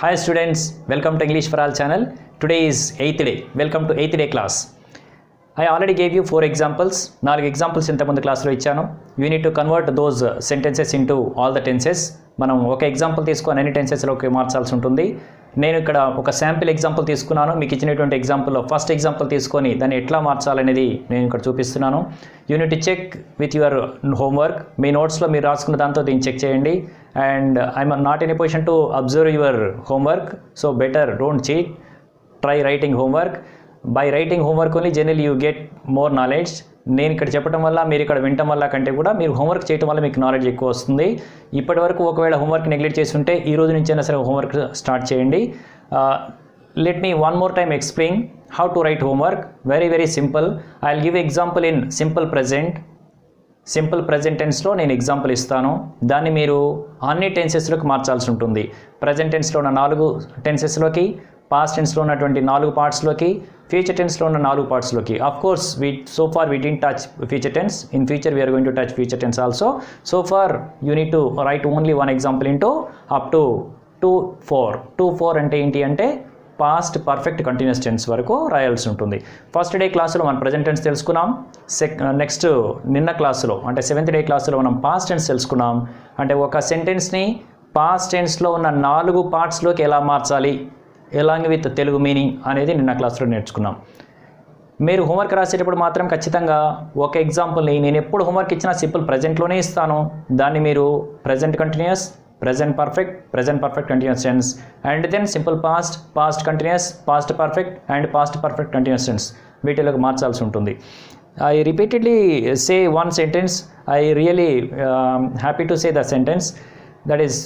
Hi students, welcome to English for All channel. Today is 8th day. Welcome to 8th day class. I already gave you four examples. నాలుగు examples ఇంతకుముందు క్లాస్లో ఇచ్చాను you need to convert those sentences into all the tenses మనం ఒక example తీసుకొని అన్ని టెన్సెస్లోకి మార్చాల్సి ఉంటుంది నేను ఇక్కడ ఒక శాంపిల్ ఎగ్జాంపుల్ తీసుకున్నాను మీకు ఇచ్చినటువంటి ఎగ్జాంపుల్లో ఫస్ట్ ఎగ్జాంపుల్ తీసుకొని దాన్ని ఎట్లా మార్చాలనేది నేను ఇక్కడ చూపిస్తున్నాను unit check with your homework మీ నోట్స్లో మీరు రాసుకున్న దాంతో దీన్ని చెక్ చేయండి and I'm not in a position to observe your homework so better don't cheat try writing homework by writing homework only general you get more knowledge నేను ఇక్కడ చెప్పడం వల్ల మీరు ఇక్కడ వినటం వల్ల కంటే కూడా మీరు హోంవర్క్ చేయడం వల్ల మీకు నాలెడ్జ్ ఎక్కువ వస్తుంది ఇప్పటి వరకు ఒకవేళ హోంవర్క్ నెగ్లెక్ట్ చేసి ఉంటే ఈ రోజు నుంచి అయినా సరే హోంవర్క్ స్టార్ట్ చేయండి let me one more time explain how to write homework very very simple I will give example in simple present simple present టెన్స్లో నేను ఎగ్జాంపుల్ ఇస్తాను దాన్ని మీరు అన్ని టెన్సెస్లోకి మార్చాల్సి ఉంటుంది ప్రజెంట్ టెన్స్లో ఉన్న నాలుగు టెన్సెస్లోకి పాస్ట్ టెన్స్లో ఉన్నటువంటి నాలుగు పార్ట్స్లోకి ఫ్యూచర్ టెన్స్లో ఉన్న నాలుగు పార్ట్స్లోకి of course we so far we didn't touch future tense in future we're going to touch future tense also so far you need to write only one example into up to two four two four అంటే ఏంటి అంటే past perfect continuous tense వరకు రాయాల్సి ఉంటుంది first day క్లాసులో మనం present tense తెలుసుకున్నాం సెక్ నెక్స్ట్ నిన్న క్లాసులో అంటే సెవెంత్ డే క్లాసులో మనం పాస్ట్ టెన్స్ తెలుసుకున్నాం అంటే ఒక సెంటెన్స్ని పాస్ట్ టెన్స్లో ఉన్న నాలుగు పార్ట్స్లోకి ఎలా మార్చాలి ఎలాంగ్ విత్ తెలుగు మీనింగ్ అనేది నిన్న క్లాస్లో నేర్చుకున్నాం మీరు హోంవర్క్ రాసేటప్పుడు మాత్రం ఖచ్చితంగా ఒక ఎగ్జాంపుల్ని నేను ఎప్పుడు హోంవర్క్ ఇచ్చినా సింపుల్ ప్రజెంట్లోనే ఇస్తాను దాన్ని మీరు present continuous present perfect present perfect continuous tense and then simple past past continuous past perfect and past perfect continuous tense వీటిలోకి మార్చాల్సి ఉంటుంది I repeatedly say one sentence I really happy to say the sentence that is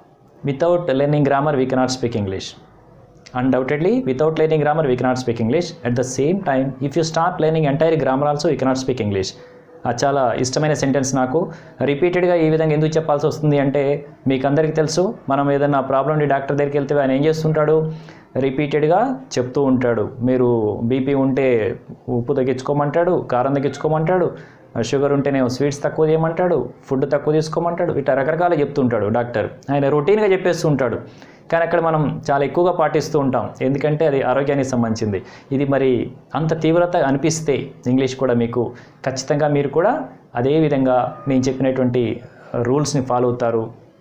without learning grammar we cannot speak English undoubtedly without learning grammar we cannot speak english at the same time if you start learning entire grammar also you cannot speak english అది చాలా ఇష్టమైన sentence నాకు రిపీటెడ్గా ఈ విధంగా ఎందుకు చెప్పాల్సి వస్తుంది అంటే మీకు అందరికీ తెలుసు మనం ఏదైనా ప్రాబ్లం ఉండి డాక్టర్ దగ్గరికి వెళ్తే ఆయన ఏం చేస్తుంటాడు రిపీటెడ్గా చెప్తూ ఉంటాడు మీరు బీపీ ఉంటే ఉప్పు తగ్గించుకోమంటాడు కారం తగ్గించుకోమంటాడు షుగర్ ఉంటేనే స్వీట్స్ తక్కువ చేయమంటాడు ఫుడ్ తక్కువ తీసుకోమంటాడు ఇట్లా రకరకాల చెప్తుంటాడు డాక్టర్ ఆయన రొటీన్గా చెప్పేస్తూ ఉంటాడు కానీ అక్కడ మనం చాలా ఎక్కువగా పాటిస్తూ ఉంటాం ఎందుకంటే అది ఆరోగ్యానికి సంబంధించింది ఇది మరి అంత తీవ్రత అనిపిస్తే ఇంగ్లీష్ కూడా మీకు ఖచ్చితంగా మీరు కూడా అదే విధంగా నేను చెప్పినటువంటి రూల్స్ని ఫాలో అవుతారు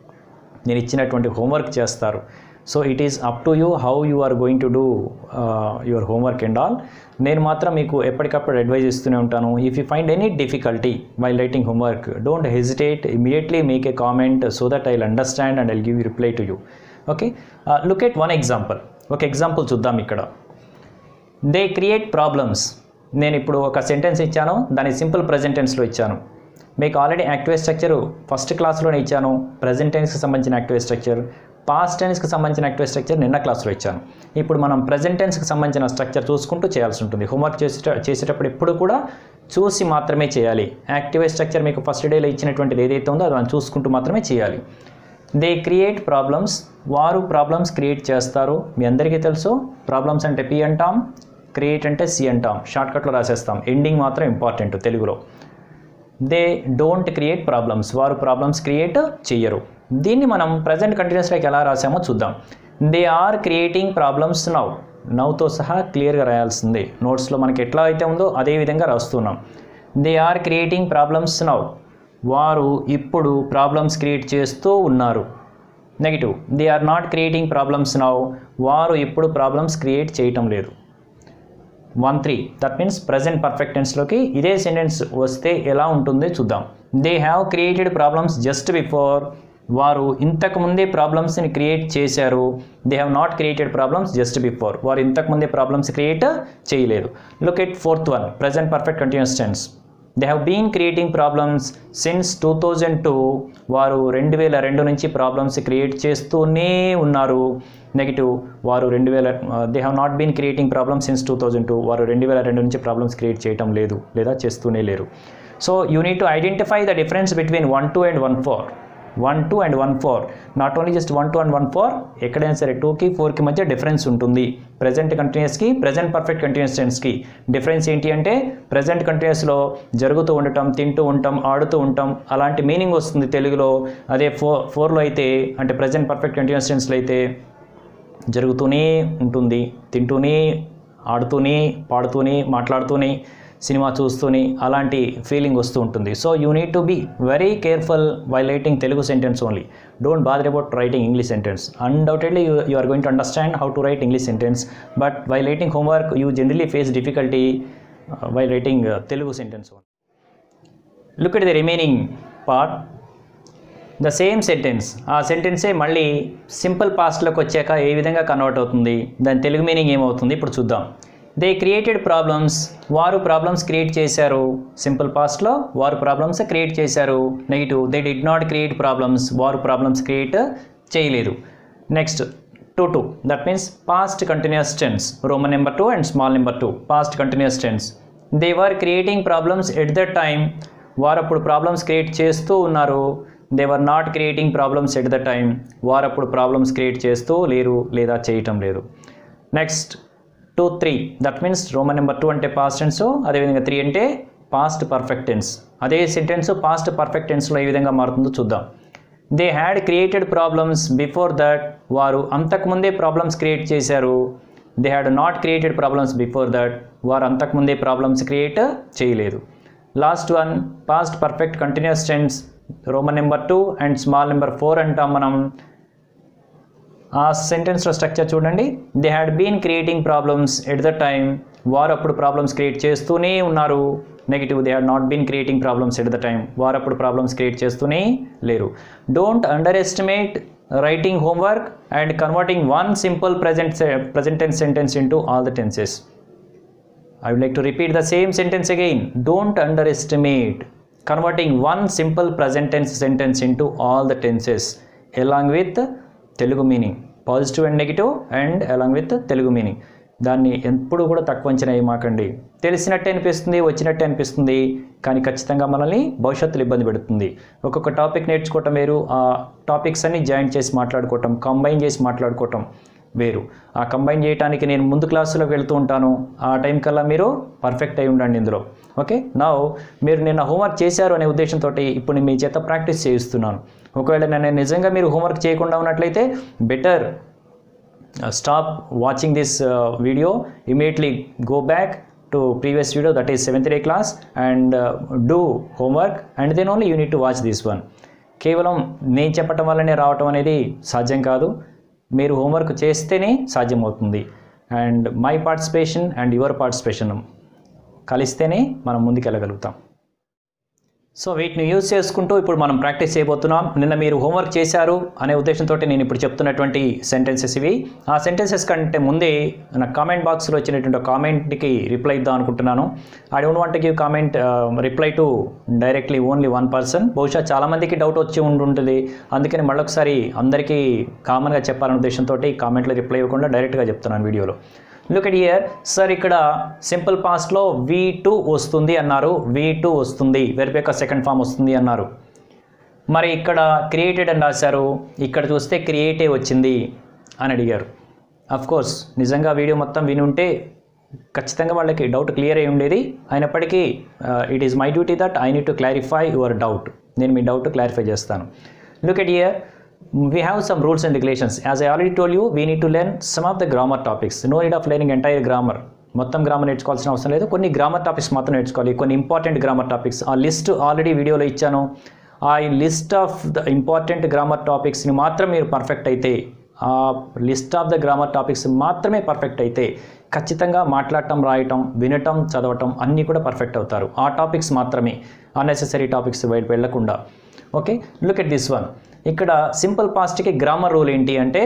నేను ఇచ్చినటువంటి హోంవర్క్ చేస్తారు so it is up to you how you are going to do your homework and all నేను మాత్రం మీకు ఎప్పటికప్పుడు అడ్వైజ్ ఇస్తూనే ఉంటాను if you find any difficulty while writing homework don't hesitate immediately make a comment so that I understand and I give you reply to you okay look at one example ఒక example చూద్దాం ఇక్కడ they create problems నేను ఇప్పుడు ఒక sentence ఇచ్చాను దాన్ని simple present టెన్స్లో ఇచ్చాను మీకు ఆల్రెడీ యాక్టివ్ స్ట్రక్చర్ ఫస్ట్ క్లాస్లోనే ఇచ్చాను ప్రజెంట్ టెన్స్కి సంబంధించిన యాక్టివ్ స్ట్రక్చర్ పాస్ట్ టెన్స్కి సంబంధించిన యాక్టివ్ స్ట్రక్చర్ నిన్న క్లాస్లో ఇచ్చాను ఇప్పుడు మనం ప్రజెంట్ టెన్స్కి సంబంధించిన స్ట్రక్చర్ చూసుకుంటూ చేయాల్సి ఉంటుంది హోంవర్క్ చేసే చేసేటప్పుడు ఎప్పుడు కూడా చూసి మాత్రమే చేయాలి యాక్టివ్ స్ట్రక్చర్ మీకు ఫస్ట్ డేలో ఇచ్చినటువంటిది ఏదైతే ఉందో అది మనం చూసుకుంటూ మాత్రమే చేయాలి దే క్రియేట్ ప్రాబ్లమ్స్ వారు ప్రాబ్లమ్స్ క్రియేట్ చేస్తారు మీ అందరికీ తెలుసు ప్రాబ్లమ్స్ అంటే పి అంటాం క్రియేట్ అంటే సి అంటాం షార్ట్కట్లో రాసేస్తాం ఎండింగ్ మాత్రం ఇంపార్టెంట్ తెలుగులో దే డోంట్ క్రియేట్ ప్రాబ్లమ్స్ వారు ప్రాబ్లమ్స్ క్రియేట్ చెయ్యరు దీన్ని మనం ప్రజెంట్ కంటిన్యూస్లోకి ఎలా రాసామో చూద్దాం they are creating problems now నవ్తో సహా క్లియర్గా రాయాల్సిందే నోట్స్లో మనకి ఎట్లా అయితే ఉందో అదే విధంగా రాస్తున్నాం they are creating problems now వారు ఇప్పుడు ప్రాబ్లమ్స్ క్రియేట్ చేస్తూ ఉన్నారు negative they are not creating problems now వారు ఇప్పుడు ప్రాబ్లమ్స్ క్రియేట్ చేయటం లేదు one three that means present perfect టెన్స్లోకి ఇదే సెంటెన్స్ వస్తే ఎలా ఉంటుందో చూద్దాం they have created problems just before వారు ఇంతకు ముందే ప్రాబ్లమ్స్ని క్రియేట్ చేశారు they have not created problems just before వారు ఇంతకు ముందే ప్రాబ్లమ్స్ క్రియేట్ చేయలేదు look at fourth one present perfect continuous tense they have been creating problems since two thousand two వారు రెండు వేల రెండు నుంచి ప్రాబ్లమ్స్ క్రియేట్ చేస్తూనే ఉన్నారు నెగిటివ్ వారు రెండు వేల they have not been creating problems since two thousand two వారు రెండు వేల రెండు నుంచి ప్రాబ్లమ్స్ క్రియేట్ చేయటం లేదు లేదా చేస్తూనే లేరు so you need to identify the difference between one two and one four one two and one four not only just one two and one four ఎక్కడైనా సరే టూకి ఫోర్కి మధ్య డిఫరెన్స్ ఉంటుంది ప్రజెంట్ కంటిన్యూస్కి ప్రజెంట్ పర్ఫెక్ట్ కంటిన్యూస్ టెన్స్కి difference ఏంటి అంటే ప్రజెంట్ కంటిన్యూస్లో జరుగుతూ ఉండటం తింటూ ఉంటాం ఆడుతూ ఉంటాం అలాంటి మీనింగ్ వస్తుంది తెలుగులో అదే ఫోర్ ఫోర్లో అయితే అంటే ప్రజెంట్ పర్ఫెక్ట్ కంటిన్యూస్ టెన్స్లో అయితే జరుగుతూనే ఉంటుంది తింటూనే ఆడుతూనే పాడుతూనే మాట్లాడుతూనే సినిమా చూస్తూనే అలాంటి ఫీలింగ్ వస్తూ ఉంటుంది so you need to be very careful while writing Telugu sentence only don't bother about writing English sentence undoubtedly you you are going to understand how to write English sentence but while writing homework you generally face difficulty while writing Telugu sentence only look at the remaining part the same sentence ఆ సెంటెన్సే మళ్ళీ simple పాస్ట్లోకి వచ్చాక ఏ విధంగా convert అవుతుంది దాని Telugu meaning ఏమవుతుంది ఇప్పుడు చూద్దాం దే క్రియేటెడ్ ప్రాబ్లమ్స్ వారు ప్రాబ్లమ్స్ క్రియేట్ చేశారు సింపుల్ పాస్ట్లో వారు ప్రాబ్లమ్స్ క్రియేట్ చేశారు negative they did not create problems వారు ప్రాబ్లమ్స్ క్రియేట్ చేయలేదు next two two that means past continuous tense Roman number two and small number two past continuous tense they were creating problems at the time వారు అప్పుడు problems create చేస్తూ ఉన్నారు they were not creating problems at the time వారు అప్పుడు problems create చేస్తూ లేరు లేదా చేయటం లేదు next two three that means Roman number two అంటే పాస్ట్ టెన్స్ అదేవిధంగా త్రీ అంటే పాస్ట్ పర్ఫెక్ట్ టెన్స్ అదే సెంటెన్స్ పాస్ట్ పర్ఫెక్ట్ టెన్స్లో ఏ విధంగా మారుతుందో చూద్దాం they had created problems before that వారు అంతకుముందే ప్రాబ్లమ్స్ క్రియేట్ చేశారు they had not created problems before that వారు అంతకుముందే ప్రాబ్లమ్స్ క్రియేట్ చేయలేదు last one past perfect continuous tense Roman number two and small number four అంటాం మనం ఆ సెంటెన్స్లో స్ట్రక్చర్ చూడండి they had been creating problems at the time వారు అప్పుడు problems create చేస్తూనే ఉన్నారు negative they had not been creating problems at the time వారు అప్పుడు ప్రాబ్లమ్స్ క్రియేట్ చేస్తూనే లేరు don't underestimate writing homework and converting one simple present present tense sentence into all the tenses I would like to repeat the same sentence again. Don't underestimate converting one simple present tense sentence into all the tenses along with Telugu meaning positive and negative and along with Telugu meaning దాన్ని ఎప్పుడు కూడా తక్కువ అంచనా వేయమాకండి తెలిసినట్టే అనిపిస్తుంది వచ్చినట్టే అనిపిస్తుంది కానీ ఖచ్చితంగా మనల్ని భవిష్యత్తులో ఇబ్బంది పెడుతుంది ఒక్కొక్క టాపిక్ నేర్చుకోవటం వేరు ఆ టాపిక్స్ అన్ని జాయిన్ చేసి మాట్లాడుకోవటం కంబైన్ చేసి మాట్లాడుకోవటం వేరు ఆ కంబైన్ చేయడానికి నేను ముందు క్లాసులోకి వెళ్తూ ఉంటాను ఆ టైం కల్లా మీరు పర్ఫెక్ట్ అయి ఉండండి ఇందులో ఓకే నా మీరు నిన్న హోంవర్క్ చేశారు అనే ఉద్దేశంతో ఇప్పుడు నేను మీ చేత ప్రాక్టీస్ చేయిస్తున్నాను ఒకవేళ నేను నిజంగా మీరు హోంవర్క్ చేయకుండా ఉన్నట్లయితే better stop watching this video immediately go back to previous video that is seventh day class and do homework and then only you need to watch this one కేవలం నేను చెప్పటం వల్లనే రావటం అనేది సాధ్యం కాదు మీరు హోంవర్క్ చేస్తేనే సాధ్యమవుతుంది and my participation and your participation కలిస్తేనే మనం ముందుకెళ్ళగలుగుతాం సో వీటిని యూజ్ చేసుకుంటూ ఇప్పుడు మనం ప్రాక్టీస్ చేయబోతున్నాం నిన్న మీరు హోంవర్క్ చేశారు అనే ఉద్దేశంతో నేను ఇప్పుడు చెప్తున్నటువంటి సెంటెన్సెస్ ఇవి ఆ సెంటెన్సెస్ కంటే ముందే నా కామెంట్ బాక్స్లో వచ్చినటువంటి కామెంట్కి రిప్లై ఇద్దాం అనుకుంటున్నాను I don't want give comment reply to directly only one person బహుశా చాలామందికి డౌట్ వచ్చి ఉంటుంటుంది అందుకని మళ్ళొకసారి అందరికీ కామన్గా చెప్పాలనే ఉద్దేశంతో కామెంట్లో రిప్లై ఇవ్వకుండా డైరెక్ట్గా చెప్తున్నాను వీడియోలో లుక్ ఎట్ ఇయర్ సార్ ఇక్కడ సింపుల్ పాస్ట్లో వి టూ వస్తుంది అన్నారు వి టూ వస్తుంది వెర్బ్ యొక్క సెకండ్ ఫామ్ వస్తుంది అన్నారు మరి ఇక్కడ క్రియేటెడ్ అని రాశారు ఇక్కడ చూస్తే క్రియేటే వచ్చింది అని అడిగారు అఫ్ కోర్స్ నిజంగా వీడియో మొత్తం విని ఉంటే ఖచ్చితంగా వాళ్ళకి డౌట్ క్లియర్ అయి ఉండేది అయినప్పటికీ it is my duty that I need to clarify your doubt నేను మీ డౌట్ క్లారిఫై చేస్తాను look at here we have some rules and regulations as i already told you we need to learn some of the grammar topics no need of learning entire grammar మొత్తం grammar నేర్చుకోవాల్సిన అవసరం లేదు కొన్ని grammar topics మాత్రం నేర్చుకోవాలి కొన్ని important grammar topics ఆ list already వీడియోలో ఇచ్చాను ఆ list of the important grammar టాపిక్స్ని మాత్రం మీరు పర్ఫెక్ట్ అయితే ఆ list of the grammar topics మాత్రమే పర్ఫెక్ట్ అయితే ఖచ్చితంగా మాట్లాడటం రాయటం వినటం చదవటం అన్నీ కూడా పర్ఫెక్ట్ అవుతారు ఆ టాపిక్స్ మాత్రమే అన్నెసెసరీ టాపిక్స్ బయట వెళ్ళకుండా okay look at this one ఇక్కడ సింపుల్ పాస్ట్కి గ్రామర్ రూల్ ఏంటి అంటే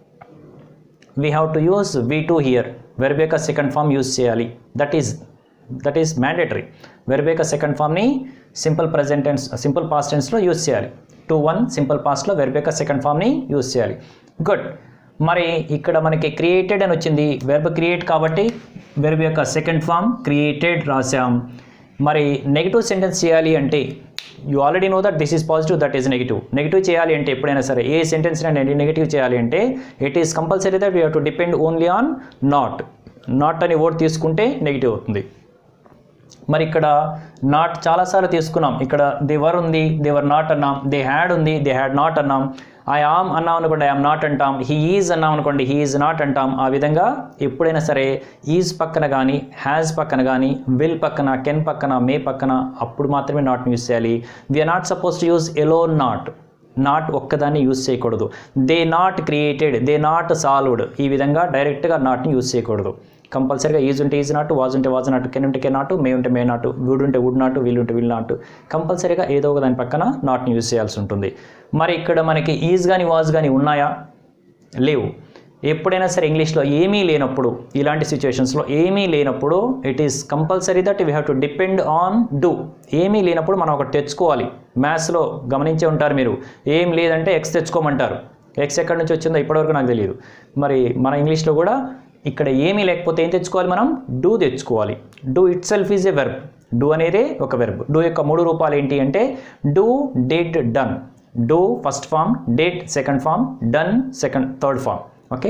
we have to use V two here verb యొక్క సెకండ్ ఫామ్ యూస్ చేయాలి that is that is mandatory verb యొక్క సెకండ్ ఫామ్ని simple present tense simple past టెన్స్లో use చేయాలి టూ వన్ సింపుల్ పాస్ట్లో వెర్బ్ యొక్క సెకండ్ ఫామ్ని యూస్ చేయాలి గుడ్ మరి ఇక్కడ మనకి క్రియేటెడ్ అని వచ్చింది వెర్బ్ క్రియేట్ కాబట్టి వెర్బ్ యొక్క సెకండ్ ఫామ్ క్రియేటెడ్ రాసాం మరి నెగిటివ్ సెంటెన్స్ చేయాలి అంటే you already know that this is positive that is negative negative చేయాలి అంటే ఎప్పుడైనా సరే ఏ సెంటెన్స్ నెగిటివ్ చేయాలి అంటే it is compulsory that we have to depend only on not not అని వర్డ్ తీసుకుంటే నెగిటివ్ అవుతుంది మరి ఇక్కడ నాట్ చాలాసార్లు తీసుకున్నాం ఇక్కడ దే వర్ ఉంది దే వర్ నాట్ అన్నాం దే హ్యాడ్ ఉంది దే హ్యాడ్ నాట్ అన్నాం ఐ ఆమ్ అన్నాం అనుకోండి ఐఎమ్ నాట్ అంటాం హీ ఈజ్ అన్నాం అనుకోండి హీ ఈజ్ నాట్ అంటాం ఆ విధంగా ఎప్పుడైనా సరే ఈజ్ పక్కన కానీ హ్యాజ్ పక్కన కానీ విల్ పక్కన కెన్ పక్కన మే పక్కన అప్పుడు మాత్రమే నాట్ని యూస్ చేయాలి we're not suppose to use alone not not ఒక్కదాన్ని యూజ్ చేయకూడదు they not created they not solved ఈ విధంగా డైరెక్ట్గా నాట్ని యూజ్ చేయకూడదు కంపల్సరీగా ఈజ్ ఉంటే ఈజ్ నాటు వాజ్ ఉంటే వాజ్ నాటు కెన్ ఉంటే కెన్ నాటు మే ఉంటే మే నాటు వుడ్ ఉంటే వుడ్ నాటు వీల్ ఉంటే వీల్ నాటు కంపల్సరీగా ఏదో ఒక దాని పక్కన నాట్ని యూజ్ చేయాల్సి ఉంటుంది మరి ఇక్కడ మనకి ఈజ్ కానీ వాజ్ కానీ ఉన్నాయా లేవు ఎప్పుడైనా సరే ఇంగ్లీష్లో ఏమీ లేనప్పుడు ఇలాంటి సిచ్యువేషన్స్లో ఏమీ లేనప్పుడు it is compulsory that we have to depend on do ఏమీ లేనప్పుడు మనం ఒకటి తెచ్చుకోవాలి మ్యాథ్స్లో గమనించే ఉంటారు మీరు ఏం లేదంటే ఎక్స్ తెచ్చుకోమంటారు ఎక్స్ ఎక్కడి నుంచి వచ్చిందో ఇప్పటివరకు నాకు తెలియదు మరి మన ఇంగ్లీష్లో కూడా ఇక్కడ ఏమీ లేకపోతే ఏం తెచ్చుకోవాలి మనం డూ తెచ్చుకోవాలి do itself is a verb do అనేదే ఒక వెర్బ్ డూ యొక్క మూడు రూపాలు ఏంటి అంటే do did done do first form did second form done second third form okay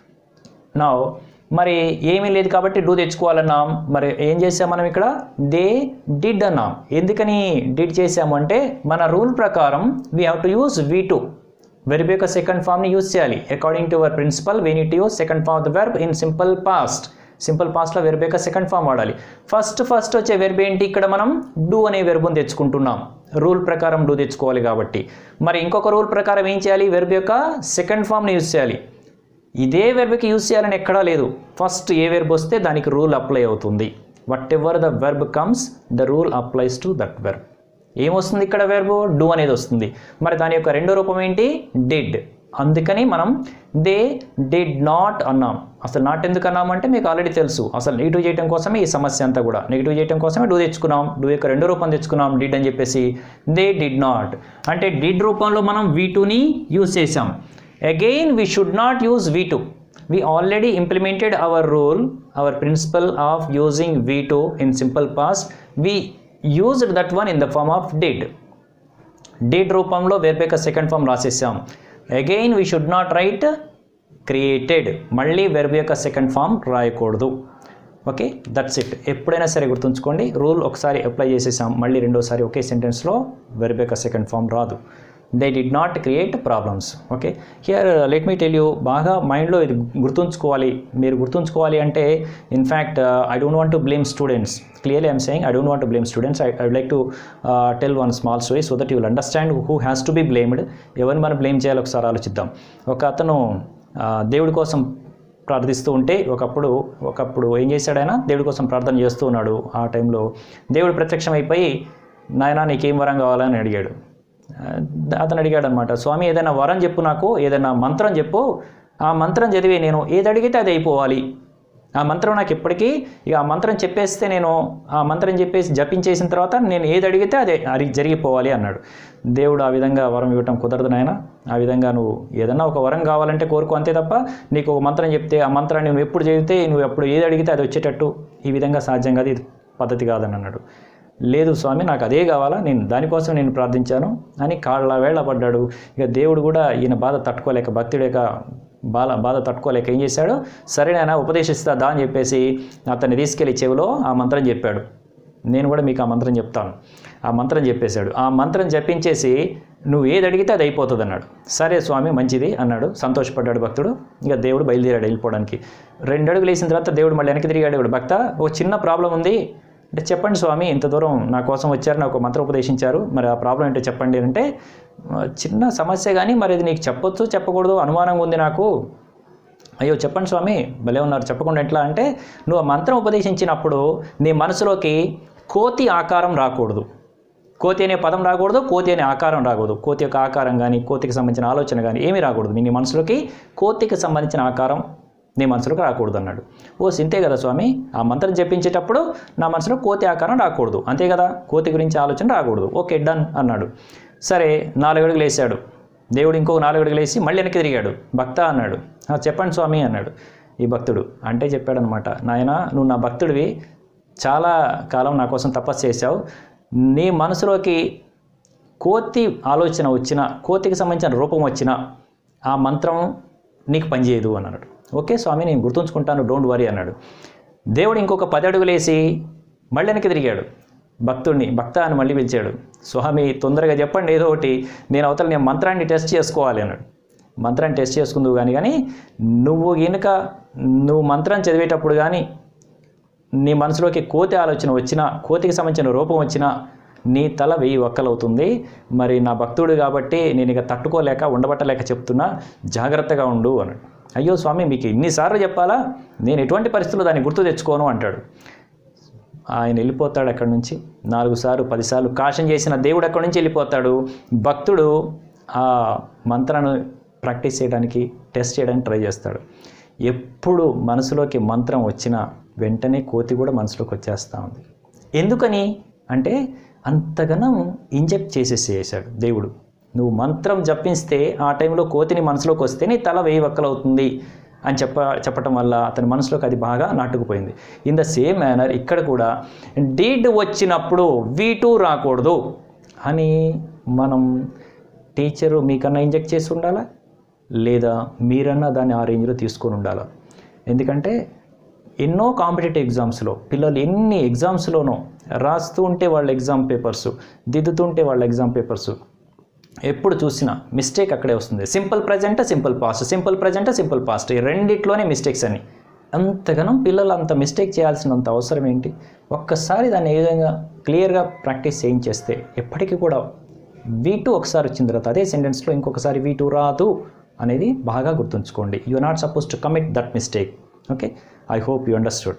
నా మరి ఏమీ లేదు కాబట్టి డూ తెచ్చుకోవాలన్నాం మరి ఏం చేసాం మనం ఇక్కడ దే డిడ్ అన్నాం ఎందుకని డిడ్ చేసాము అంటే మన రూల్ ప్రకారం we have to use V two verb యొక్క సెకండ్ ఫామ్ని యూజ్ చేయాలి according to our principle we need use second form of the verb in simple past simple పాస్ట్లో వెర్బ్ యొక్క సెకండ్ ఫామ్ వాడాలి ఫస్ట్ ఫస్ట్ వచ్చే verb ఏంటి ఇక్కడ మనం డూ అనే వెర్బుని తెచ్చుకుంటున్నాం రూల్ ప్రకారం డూ తెచ్చుకోవాలి కాబట్టి మరి ఇంకొక రూల్ ప్రకారం ఏం చేయాలి వెర్బ్ యొక్క సెకండ్ ఫామ్ని యూజ్ చేయాలి ఇదే వెర్బ్కి యూజ్ చేయాలని ఎక్కడా లేదు ఫస్ట్ ఏ వెర్బ్ వస్తే దానికి రూల్ అప్లై అవుతుంది whatever the verb comes the rule applies to that verb ఏమొస్తుంది ఇక్కడ వెర్బ్ డూ అనేది వస్తుంది మరి దాని యొక్క రెండో రూపం ఏంటి డిడ్ అందుకని మనం దే డిడ్ నాట్ అన్నాం అసలు నాట్ ఎందుకు అన్నామంటే మీకు ఆల్రెడీ తెలుసు అసలు నెగిటివ్ చేయడం కోసమే ఈ సమస్య అంతా కూడా నెగిటివ్ చేయడం కోసమే డూ తెచ్చుకున్నాం డూ యొక్క రెండో రూపం తెచ్చుకున్నాం డిడ్ అని చెప్పేసి దే డిడ్ నాట్ అంటే డిడ్ రూపంలో మనం వీ టూని యూజ్ చేసాం again we should not use v2 we already implemented our rule our principle of using v2 in simple past we used that one in the form of did did రూపంలో verb యొక్క second form రాసేసాం again we should not write created మళ్ళీ verb యొక్క second form రాయకూడదు okay that's it ఎప్పుడైనా సరే గుర్తుంచుకోండి rule ఒకసారి అప్లై చేసేసాం మళ్ళీ రెండోసారి ఒకే సెంటెన్స్లో వెర్బ్ యొక్క సెకండ్ ఫామ్ రాదు they did not create problems okay here let me tell you బాగా మైండ్లో ఇది గుర్తుంచుకోవాలి మీరు గుర్తుంచుకోవాలి అంటే in fact I don't want to blame students clearly I'm saying I don't want to blame students I I like to tell one small story so that you will understand who has to be blamed ఎవరిని మనం blame చేయాలో ఒకసారి ఆలోచిద్దాం ఒక అతను ఆ, దేవుడి కోసం ప్రార్థిస్తూ ఉంటే ఒకప్పుడు ఒకప్పుడు ఏం చేశాడు ఆయన దేవుడి కోసం ప్రార్థన చేస్తూ ఉన్నాడు ఆ టైంలో దేవుడు ప్రత్యక్షం అయిపోయి నాయన నీకేం వరం కావాలని అడిగాడు ఆ, అతను అడిగాడు అనమాట స్వామి ఏదైనా వరం చెప్పు నాకు ఏదైనా మంత్రం చెప్పు ఆ మంత్రం చదివి నేను ఏది అడిగితే అది అయిపోవాలి ఆ మంత్రం నాకు ఎప్పటికీ ఇక ఆ మంత్రం చెప్పేస్తే నేను ఆ మంత్రం చెప్పేసి జపించేసిన తర్వాత నేను ఏది అడిగితే అదే అది జరిగిపోవాలి అన్నాడు దేవుడు ఆ విధంగా వరం ఇవ్వటం కుదరదు నాయన ఆ విధంగా నువ్వు ఏదన్నా ఒక వరం కావాలంటే కోరుకో అంతే తప్ప నీకు ఒక మంత్రం చెప్తే ఆ మంత్రాన్ని నువ్వు ఎప్పుడు చదివితే నువ్వు ఎప్పుడు ఏది అడిగితే అది వచ్చేటట్టు ఈ విధంగా సాధ్యం కాదు ఇది పద్ధతి కాదని అన్నాడు లేదు స్వామి నాకు అదే కావాలా నేను దానికోసం నేను ప్రార్థించాను అని కాళ్ళ వేళ పడ్డాడు ఇక దేవుడు కూడా ఈయన బాధ తట్టుకోలేక భక్తుడేక బాధ బాధ తట్టుకోలేక ఏం చేశాడు సరే నాయన ఉపదేశిస్తా దా అని చెప్పేసి అతన్ని తీసుకెళ్లి చెవిలో ఆ మంత్రం చెప్పాడు నేను కూడా మీకు ఆ మంత్రం చెప్తాను ఆ మంత్రం చెప్పేశాడు ఆ మంత్రం జపించేసి నువ్వు ఏది అడిగితే అది అయిపోతుంది అన్నాడు సరే స్వామి మంచిది అన్నాడు సంతోషపడ్డాడు భక్తుడు ఇక దేవుడు బయలుదేరాడు వెళ్ళిపోవడానికి రెండు అడుగులు వేసిన తర్వాత దేవుడు మళ్ళీ వెనక్కి తిరిగాడు ఇప్పుడు భక్త ఓ చిన్న ప్రాబ్లం ఉంది అంటే చెప్పండి స్వామి ఇంత దూరం నా కోసం వచ్చారు నాకు ఒక మంత్రం ఉపదేశించారు మరి ఆ ప్రాబ్లం ఏంటో చెప్పండి అంటే "ఆ, చిన్న సమస్య కానీ మరి ఇది నీకు చెప్పొచ్చు చెప్పకూడదు అనుమానంగా ఉంది నాకు అయ్యో చెప్పండి స్వామి భలే ఉన్నారు చెప్పకుండా ఎట్లా అంటే నువ్వు ఆ మంత్రం ఉపదేశించినప్పుడు నీ మనసులోకి కోతి ఆకారం రాకూడదు కోతి అనే పదం రాకూడదు కోతి అనే ఆకారం రాకూడదు కోతి యొక్క ఆకారం కానీ కోతికి సంబంధించిన ఆలోచన కానీ ఏమీ రాకూడదు నీ మనసులోకి కోతికి సంబంధించిన ఆకారం నీ మనసులోకి రాకూడదు అన్నాడు ఓ సింతే కదా స్వామి ఆ మంత్రం జపించేటప్పుడు నా మనసులో కోతి ఆకారం రాకూడదు అంతే కదా కోతి గురించి ఆలోచన రాకూడదు ఓకే డన్ అన్నాడు సరే నాలుగు అడుగులు వేసాడు దేవుడు ఇంకో నాలుగు అడుగులు వేసి మళ్ళీ వెనక్కి తిరిగాడు భక్త అన్నాడు "ఆ, చెప్పండి స్వామి అన్నాడు ఈ భక్తుడు అంటే చెప్పాడనమాట నాయన నువ్వు నా భక్తుడివి చాలా కాలం నా కోసం తపస్సు చేశావు నీ మనసులోకి కోతి ఆలోచన వచ్చిన కోతికి సంబంధించిన రూపం వచ్చిన ఆ మంత్రం నీకు పనిచేయదు అని అన్నాడు ఓకే స్వామి నేను గుర్తుంచుకుంటాను డోంట్ వరీ అన్నాడు దేవుడు ఇంకొక పది అడుగులేసి మళ్ళీ వెనక్కి తిరిగాడు భక్తుడిని భక్త అని మళ్ళీ పిలిచాడు స్వామి తొందరగా చెప్పండి ఏదో ఒకటి నేను అవతల నేను మంత్రాన్ని టెస్ట్ చేసుకోవాలి అన్నాడు మంత్రాన్ని టెస్ట్ చేసుకుందువు కానీ కానీ నువ్వు గనుక నువ్వు మంత్రం చదివేటప్పుడు కానీ నీ మనసులోకి కోతి ఆలోచన వచ్చినా కోతికి సంబంధించిన రూపం వచ్చినా నీ తల వెయ్యి ఒక్కలవుతుంది మరి నా భక్తుడు కాబట్టి నేను ఇక తట్టుకోలేక ఉండబట్టలేక చెప్తున్నా జాగ్రత్తగా ఉండు అన్నాడు అయ్యో స్వామి మీకు ఇన్నిసార్లు చెప్పాలా నేను ఎటువంటి పరిస్థితుల్లో దాన్ని గుర్తు తెచ్చుకోను అంటాడు ఆయన వెళ్ళిపోతాడు అక్కడి నుంచి నాలుగు సార్లు పదిసార్లు కాషన్ చేసిన దేవుడు అక్కడి నుంచి వెళ్ళిపోతాడు భక్తుడు ఆ మంత్రాన్ని ప్రాక్టీస్ చేయడానికి టెస్ట్ చేయడానికి ట్రై చేస్తాడు ఎప్పుడు మనసులోకి మంత్రం వచ్చినా వెంటనే కోతి కూడా మనసులోకి వచ్చేస్తూ ఉంది ఎందుకని అంటే అంతగానం ఇంజెక్ట్ చేసేసేసాడు దేవుడు నువ్వు మంత్రం జపిస్తే ఆ టైంలో కోతిని మనసులోకి వస్తే నీ తల వెయ్యి వక్కలవుతుంది అని చెప్ప చెప్పటం వల్ల అతని మనసులోకి అది బాగా నాటుకుపోయింది ఇన్ ద సేమ్ మేనర్ ఇక్కడ కూడా డీడ్ వచ్చినప్పుడు వీ టూ రాకూడదు అని మనం టీచరు మీకన్నా ఇంజెక్ట్ చేసి ఉండాలా లేదా మీరన్నా దాన్ని ఆ రేంజ్లో తీసుకొని ఉండాలా ఎందుకంటే ఎన్నో కాంపిటేటివ్ ఎగ్జామ్స్లో పిల్లలు ఎన్ని ఎగ్జామ్స్లోనో రాస్తూ ఉంటే వాళ్ళ ఎగ్జామ్ పేపర్స్ దిద్దుతుంటే వాళ్ళ ఎగ్జామ్ పేపర్స్ ఎప్పుడు చూసినా మిస్టేక్ అక్కడే వస్తుంది simple present simple past simple present simple past ఈ రెండిట్లోనే మిస్టేక్స్ అని అంతగానం పిల్లలు అంత మిస్టేక్ చేయాల్సినంత అవసరం ఏంటి ఒక్కసారి దాన్ని ఏ విధంగా క్లియర్గా ప్రాక్టీస్ చేయించేస్తే ఎప్పటికీ కూడా వీ టూ ఒకసారి వచ్చిన తర్వాత అదే సెంటెన్స్లో ఇంకొకసారి వీ టూ రాదు అనేది బాగా గుర్తుంచుకోండి you are not suppose to commit that mistake okay I hope you understood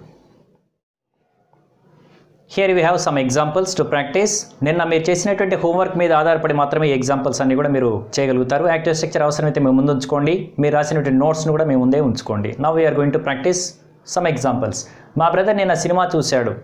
here we have some examples to practise నిన్న మీరు చేసినటువంటి హోంవర్క్ మీద ఆధారపడి మాత్రమే ఈ ఎగ్జాంపుల్స్ అన్ని కూడా మీరు చేయగలుగుతారు యాక్టివ్ స్ట్రక్చర్ అవసరమైతే మేము ముందు ఉంచుకోండి మీరు రాసినటువంటి నోట్స్ను కూడా మేము ముందే ఉంచుకోండి now we're going to practise some examples మా బ్రదర్ నిన్న సినిమా చూశాడు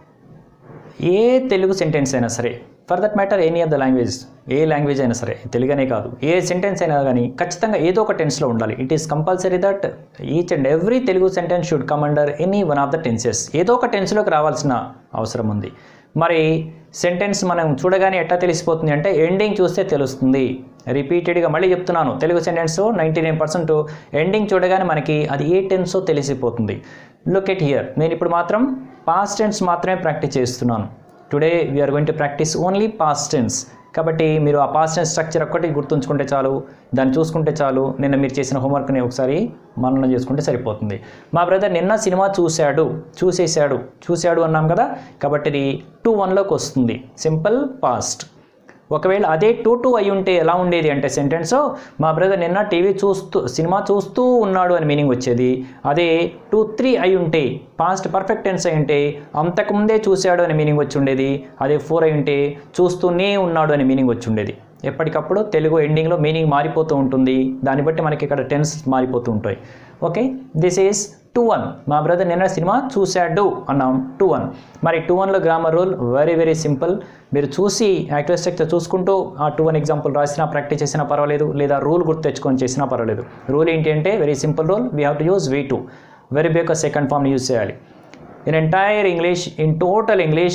ఏ తెలుగు సెంటెన్స్ అయినా సరే for that matter any of the language ఏ లాంగ్వేజ్ అయినా సరే తెలుగనే కాదు ఏ సెంటెన్స్ అయినా కానీ ఖచ్చితంగా ఏదో ఒక టెన్స్లో ఉండాలి it is compulsory that each and every Telugu sentence should come under any one of the tenses ఏదో ఒక టెన్స్లోకి రావాల్సిన అవసరం ఉంది మరి సెంటెన్స్ మనం చూడగానే ఎట్లా తెలిసిపోతుంది అంటే ఎండింగ్ చూస్తే తెలుస్తుంది రిపీటెడ్గా మళ్ళీ చెప్తున్నాను Telugu sentence ninety nine percent ending చూడగానే మనకి అది ఏ టెన్సో తెలిసిపోతుంది లుక్ ఎట్ హియర్ నేను ఇప్పుడు మాత్రం పాస్ట్ టెన్స్ మాత్రమే ప్రాక్టీస్ చేస్తున్నాను today we're going to practise only past tense కాబట్టి మీరు ఆ పాస్ట్ టెన్స్ స్ట్రక్చర్ ఒక్కటి గుర్తుంచుకుంటే చాలు దాన్ని చూసుకుంటే చాలు నిన్న మీరు చేసిన హోంవర్క్ని ఒకసారి మననం చేసుకుంటే సరిపోతుంది మా బ్రదర్ నిన్న సినిమా చూశాడు చూసేశాడు చూశాడు అన్నాం కదా కాబట్టి ఇది టూ వన్లోకి వస్తుంది సింపుల్ పాస్ట్ ఒకవేళ అదే టూ టూ అయి ఉంటే ఎలా ఉండేది అంటే సెంటెన్స్ మా బ్రదర్ నిన్న టీవీ చూస్తూ సినిమా చూస్తూ ఉన్నాడు అని మీనింగ్ వచ్చేది అదే టూ త్రీ అయి ఉంటే పాస్ట్ పర్ఫెక్ట్ టెన్స్ అయి ఉంటే అంతకుముందే చూశాడు అని మీనింగ్ వచ్చి ఉండేది అదే ఫోర్ అయి ఉంటే చూస్తూనే ఉన్నాడు అని మీనింగ్ వచ్చి ఉండేది ఎప్పటికప్పుడు తెలుగు ఎండింగ్లో మీనింగ్ మారిపోతూ ఉంటుంది దాన్ని బట్టి మనకి ఇక్కడ టెన్స్ మారిపోతూ ఉంటాయి okay this is two one మా బ్రదర్ నిన్న సినిమా చూశాడు అన్నాం టూ వన్ మరి టూ వన్లో grammar rule very very simple మీరు చూసి యాక్టివ్ స్ట్రక్చర్ చూసుకుంటూ ఆ టూ వన్ ఎగ్జాంపుల్ రాసినా ప్రాక్టీస్ చేసినా పర్వాలేదు లేదా రూల్ గుర్తు తెచ్చుకొని చేసినా పర్వాలేదు రూల్ ఏంటి అంటే very simple rule we have to use V two very బేక్ సెకండ్ ఫామ్ని యూజ్ చేయాలి in entire English in total English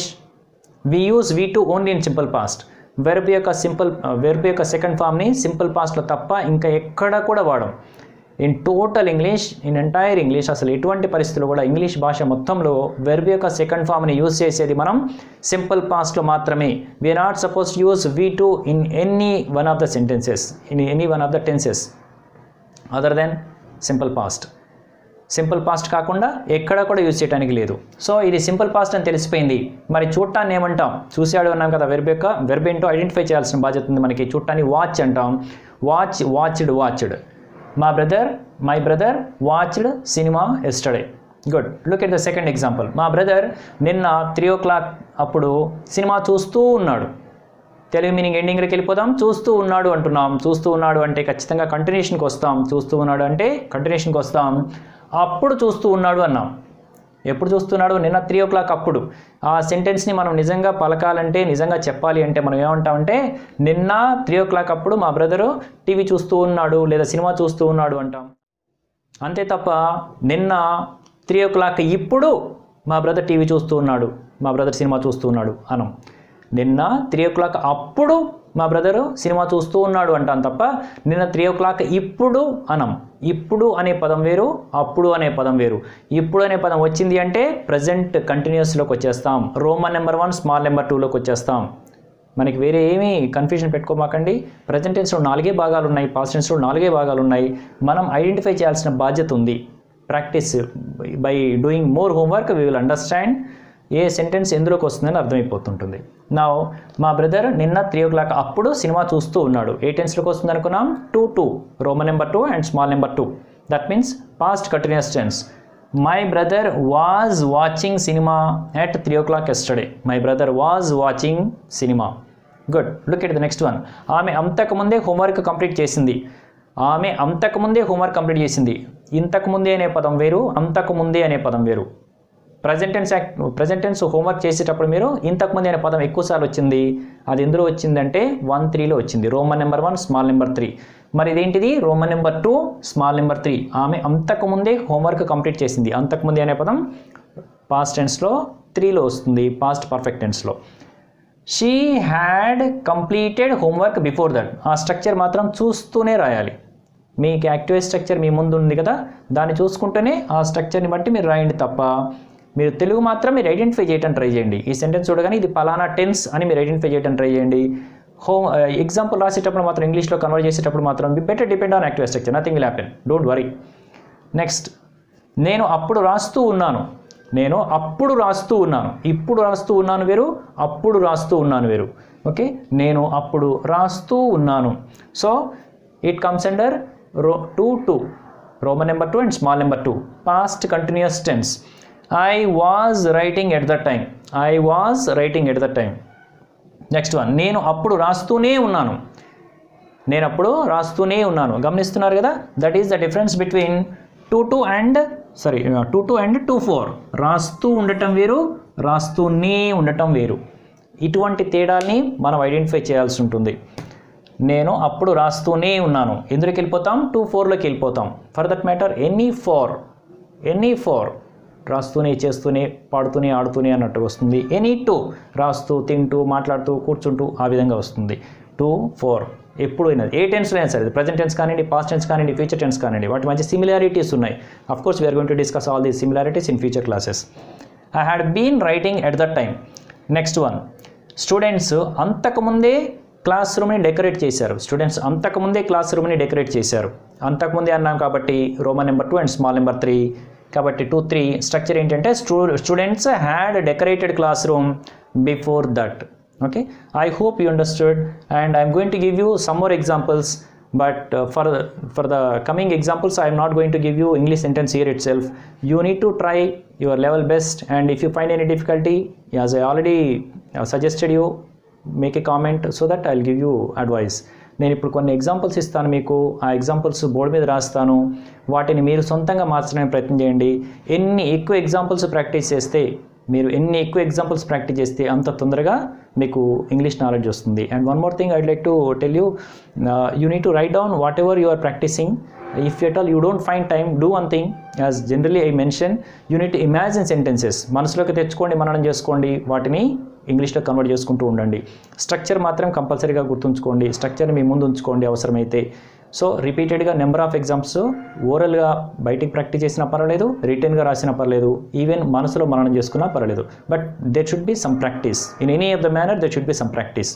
we use V two only in simple past verb యొక్క సింపుల్ వెర్బ్ యొక్క సెకండ్ ఫామ్ని simple పాస్ట్లో తప్ప ఇంకా ఎక్కడ కూడా వాడం in total English in entire English అసలు ఎటువంటి పరిస్థితులు కూడా ఇంగ్లీష్ భాష మొత్తంలో వెర్బ్ యొక్క సెకండ్ ఫామ్ని యూజ్ చేసేది మనం సింపుల్ పాస్ట్లో మాత్రమే we're not suppose use V two in any one of the sentences in any one of the tenses other than simple past simple past కాకుండా ఎక్కడ కూడా యూజ్ చేయడానికి లేదు సో ఇది సింపుల్ పాస్ట్ అని తెలిసిపోయింది మరి చూడటాన్ని ఏమంటాం చూసాడు అన్నాం కదా వెర్బ్ యొక్క వెర్బ్ ఏంటో ఐడెంటిఫై చేయాల్సిన బాధ్యత ఉంది మనకి చూడటాన్ని వాచ్ అంటాం వాచ్ వాచ్డ్ వాచ్డ్ మా brother my brother watched cinema yesterday good look at the second example మా బ్రదర్ నిన్న త్రీ ఓ క్లాక్ అప్పుడు సినిమా చూస్తూ ఉన్నాడు తెలుగు మీనింగ్ ఎండింగ్కి వెళ్ళిపోదాం చూస్తూ ఉన్నాడు అంటున్నాం చూస్తూ ఉన్నాడు అంటే ఖచ్చితంగా కంటిన్యూషన్కి వస్తాం చూస్తూ ఉన్నాడు అంటే కంటిన్యూషన్కి వస్తాం అప్పుడు చూస్తూ ఉన్నాడు అన్నాం ఎప్పుడు చూస్తున్నాడు నిన్న త్రీ ఓ క్లాక్ అప్పుడు ఆ సెంటెన్స్ని మనం నిజంగా పలకాలంటే నిజంగా చెప్పాలి అంటే మనం ఏమంటామంటే నిన్న త్రీ ఓ క్లాక్ అప్పుడు మా బ్రదరు టీవీ చూస్తూ ఉన్నాడు లేదా సినిమా చూస్తూ ఉన్నాడు అంటాం అంతే తప్ప నిన్న త్రీ ఓ క్లాక్ ఇప్పుడు మా బ్రదర్ టీవీ చూస్తూ ఉన్నాడు మా బ్రదర్ సినిమా చూస్తూ ఉన్నాడు అనం నిన్న త్రీ ఓ క్లాక్ అప్పుడు మా బ్రదరు సినిమా చూస్తూ ఉన్నాడు అంటాం తప్ప నిన్న త్రీ ఓ క్లాక్ ఇప్పుడు అనం ఇప్పుడు అనే పదం వేరు అప్పుడు అనే పదం వేరు ఇప్పుడు అనే పదం వచ్చింది అంటే ప్రజెంట్ కంటిన్యూస్లోకి వచ్చేస్తాం Roman number one small number టూలోకి వచ్చేస్తాం మనకి వేరే ఏమీ కన్ఫ్యూజన్ పెట్టుకోమాకండి ప్రజెంట్ టెన్స్లో నాలుగే భాగాలు ఉన్నాయి పాస్ట్ టెన్స్లో నాలుగే భాగాలు ఉన్నాయి మనం ఐడెంటిఫై చేయాల్సిన బాధ్యత ఉంది practice by doing more homework we will understand ఏ సెంటెన్స్ ఎందులోకి వస్తుందని అర్థమైపోతుంటుంది నా మా బ్రదర్ నిన్న త్రీ ఓ క్లాక్ అప్పుడు సినిమా చూస్తూ ఉన్నాడు ఏ టెన్స్లోకి వస్తుంది అనుకున్నాం two two Roman number two and small number two that means past continuous tense my brother was watching cinema at three o'clock yesterday my brother was watching cinema good look at the next one ఆమె అంతకుముందే homework complete చేసింది ఆమె అంతకుముందే homework complete చేసింది ఇంతకుముందే అనే పదం వేరు అంతకుముందే అనే పదం వేరు present tense act present tense homework చేసేటప్పుడు మీరు ఇంతకుముందు అనే పదం ఎక్కువసార్లు వచ్చింది అది ఎందులో వచ్చిందంటే వన్ త్రీలో వచ్చింది Roman number one small number three మరి ఇదేంటిది Roman number two small number three ఆమె అంతకుముందే హోంవర్క్ కంప్లీట్ చేసింది అంతకుముందే అనే పదం పాస్ట్ టెన్స్లో త్రీలో వస్తుంది పాస్ట్ పర్ఫెక్ట్ టెన్స్లో she had completed homework before that ఆ స్ట్రక్చర్ మాత్రం చూస్తూనే రాయాలి మీకు యాక్టివ్ స్ట్రక్చర్ మీ ముందు ఉంది కదా దాన్ని చూసుకుంటూనే ఆ స్ట్రక్చర్ని బట్టి మీరు రాయండి తప్ప మీరు తెలుగు మాత్రం మీరు ఐడెంటిఫై చేయడం ట్రై చేయండి ఈ సెంటెన్స్ చూడగానే ఇది పలానా టెన్స్ అని మీరు ఐడెంటిఫై చేయడం ట్రై చేయండి హోమ్ ఎగ్జాంపుల్ రాసేటప్పుడు మాత్రం ఇంగ్లీష్లో కన్వర్ట్ చేసేటప్పుడు మాత్రం be better depend on active structure nothing will happen don't worry next నేను అప్పుడు రాస్తూ ఉన్నాను నేను అప్పుడు రాస్తూ ఉన్నాను ఇప్పుడు రాస్తూ ఉన్నాను వేరు అప్పుడు రాస్తూ ఉన్నాను వేరు ఓకే నేను అప్పుడు రాస్తూ ఉన్నాను so it comes under row two two Roman number two and small number two past continuous tense I was writing at the time I was writing at the time next one నేను అప్పుడు రాస్తూనే ఉన్నాను నేను అప్పుడు రాస్తూనే ఉన్నాను గమనిస్తున్నారు కదా that is the difference between two two and sorry two two and two four రాస్తూ ఉండటం వేరు రాస్తూనే ఉండటం వేరు ఇటువంటి తేడాల్ని మనం ఐడెంటిఫై చేయాల్సి ఉంటుంది నేను అప్పుడు రాస్తూనే ఉన్నాను ఎందులోకి వెళ్ళిపోతాం టూ ఫోర్లోకి వెళ్ళిపోతాం for that matter any four any four రాస్తూనే చేస్తూనే పాడుతూనే ఆడుతూనే అన్నట్టు వస్తుంది ఎనీ టూ రాస్తూ తింటూ మాట్లాడుతూ కూర్చుంటూ ఆ విధంగా వస్తుంది టూ ఫోర్ ఎప్పుడు అయినది ఏ టెన్స్లో అయినా సరే ప్రజెంట్ టెన్స్ కానివ్వండి పాస్ట్ టెన్స్ కానివ్వండి ఫ్యూచర్ టెన్స్ కానివ్వండి వాటి మధ్య సిమిలారిటీస్ ఉన్నాయి of course we're going to discuss all these similarities in future classes I had been writing at that time next one students అంతకుముందే క్లాస్ రూమ్ని డెకరేట్ చేశారు స్టూడెంట్స్ అంతకుముందే క్లాస్ రూమ్ని డెకరేట్ చేశారు అంతకుముందే అన్నాం కాబట్టి Roman number two and small number three కాబట్టి టూ త్రీ స్ట్రక్చర్ ఏంటంటే స్టూ students had decorated class room before that okay i hope you understood and i'm going to give you some more examples but uh, for the, for the coming examples i am not going to give you english sentence here itself you need to try your level best and if you find any difficulty as i already uh, suggested you make a comment so that i'll give you advice నేను ఇప్పుడు కొన్ని examples ఇస్తాను మీకు ఆ examples board మీద రాస్తాను వాటిని మీరు సొంతంగా మార్చడానికి ప్రయత్నం చేయండి ఎన్ని ఎక్కువ ఎగ్జాంపుల్స్ ప్రాక్టీస్ చేస్తే మీరు ఎన్ని ఎక్కువ ఎగ్జాంపుల్స్ ప్రాక్టీస్ చేస్తే అంత తొందరగా మీకు ఇంగ్లీష్ నాలెడ్జ్ వస్తుంది and one more thing I'd like to tell you you need to write down whatever you are practising if at all you don't find time do one thing as generally I mention you need imagine sentences మనసులోకి తెచ్చుకోండి మననం చేసుకోండి వాటిని ఇంగ్లీష్లో convert చేసుకుంటూ ఉండండి structure మాత్రం కంపల్సరీగా గుర్తుంచుకోండి స్ట్రక్చర్ని మీ ముందు ఉంచుకోండి అవసరమైతే సో రిపీటెడ్గా నెంబర్ ఆఫ్ ఎగ్జామ్స్ ఓరల్గా బయటికి ప్రాక్టీస్ చేసినా పర్వాలేదు రిటర్న్గా రాసినా పర్లేదు ఈవెన్ మనసులో మననం చేసుకున్నా పర్వాలేదు but there should be some practice in any of the manner there should be some practice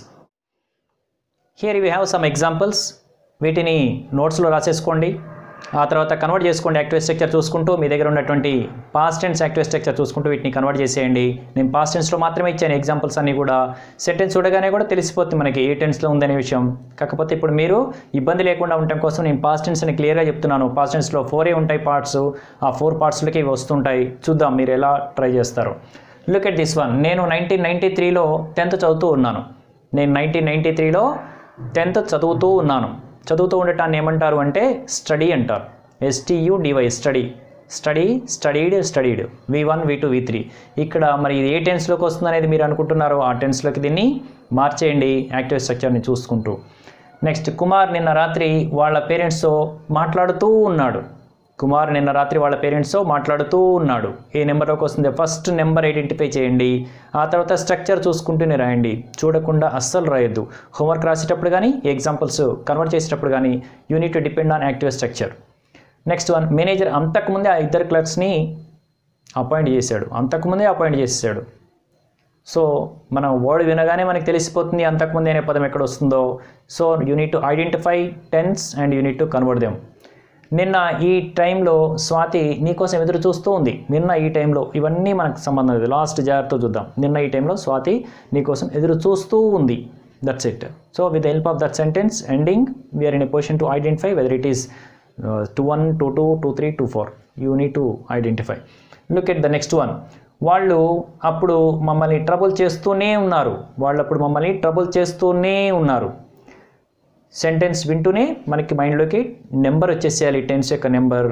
here you have some examples వీటిని నోట్స్లో రాసేసుకోండి ఆ తర్వాత కన్వర్ట్ చేసుకోండి యాక్టివ్ స్ట్రక్చర్ చూసుకుంటూ మీ దగ్గర ఉన్నటువంటి పాస్ట్ టెన్స్ యాక్టివ్ స్ట్రక్చర్ చూసుకుంటూ వీటిని కన్వర్ట్ చేసేయండి నేను పాస్ట్ టెన్స్లో మాత్రమే ఇచ్చాను ఎగ్జాంపుల్స్ అన్నీ కూడా సెంటెన్స్ చూడగానే కూడా తెలిసిపోతుంది మనకి ఏ టెన్స్లో ఉందనే విషయం కాకపోతే ఇప్పుడు మీరు ఇబ్బంది లేకుండా ఉండటం కోసం నేను పాస్ట్ టెన్స్ అని క్లియర్గా చెప్తున్నాను పాస్ట్ టెన్స్లో ఫోరే ఉంటాయి పార్ట్స్ ఆ ఫోర్ పార్ట్స్లోకి ఇవి వస్తుంటాయి చూద్దాం మీరు ఎలా ట్రై చేస్తారు లుక్ ఎట్ దిస్ వన్ నేను నైన్టీన్ నైంటీ త్రీలో టెన్త్ చదువుతూ ఉన్నాను నేను నైన్టీన్ నైంటీ త్రీలో టెన్త్ చదువుతూ ఉన్నాను చదువుతూ ఉండటాన్ని ఏమంటారు అంటే స్టడీ అంటారు S T U D Y study study studied studied V one V two V three ఇక్కడ మరి ఇది ఏ టెన్స్లోకి వస్తుంది అనేది మీరు అనుకుంటున్నారో ఆ టెన్స్లోకి దీన్ని మార్చేయండి యాక్టివ్ స్ట్రక్చర్ని చూసుకుంటూ నెక్స్ట్ కుమార్ నిన్న రాత్రి వాళ్ళ పేరెంట్స్తో మాట్లాడుతూ ఉన్నాడు కుమార్ నిన్న రాత్రి వాళ్ళ పేరెంట్స్తో మాట్లాడుతూ ఉన్నాడు ఏ నెంబర్లోకి వస్తుంది ఫస్ట్ నెంబర్ ఐడెంటిఫై చేయండి ఆ తర్వాత స్ట్రక్చర్ చూసుకుంటూనే రాయండి చూడకుండా అస్సలు రాయొద్దు హోంవర్క్ రాసేటప్పుడు కానీ ఎగ్జాంపుల్స్ కన్వర్ట్ చేసేటప్పుడు కానీ you need to depend on active structure next one manager అంతకుముందే ఆ ఇద్దరు క్లర్క్స్ని అపాయింట్ చేశాడు అంతకుముందే అపాయింట్ చేశాడు సో మనం వర్డ్ వినగానే మనకి తెలిసిపోతుంది అంతకుముందు అనే పదం ఎక్కడ వస్తుందో so you need to identify tense and you need to convert them నిన్న ఈ టైంలో స్వాతి నీకోసం ఎదురు చూస్తూ ఉంది నిన్న ఈ టైంలో ఇవన్నీ మనకు సంబంధం లేదు లాస్ట్ జాగ్రత్త చూద్దాం నిన్న ఈ టైంలో స్వాతి నీకోసం ఎదురు చూస్తూ ఉంది that's it so with help of that sentence ending we're in a position to identify whether it is two one two two two three two four you need to identify look at the next one వాళ్ళు అప్పుడు మమ్మల్ని trouble చేస్తూనే ఉన్నారు వాళ్ళు అప్పుడు మమ్మల్ని trouble చేస్తూనే ఉన్నారు సెంటెన్స్ వింటూనే మనకి మైండ్లోకి నెంబర్ వచ్చేసేయాలి టెన్స్ యొక్క నెంబర్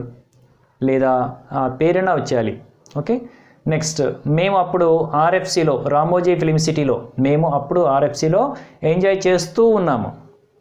లేదా ఆ పేరైనా వచ్చేయాలి ఓకే నెక్స్ట్ మేము అప్పుడు ఆర్ఎఫ్సిలో రామోజీ ఫిలిం సిటీలో మేము అప్పుడు ఆర్ఎఫ్సిలో ఎంజాయ్ చేస్తూ ఉన్నాము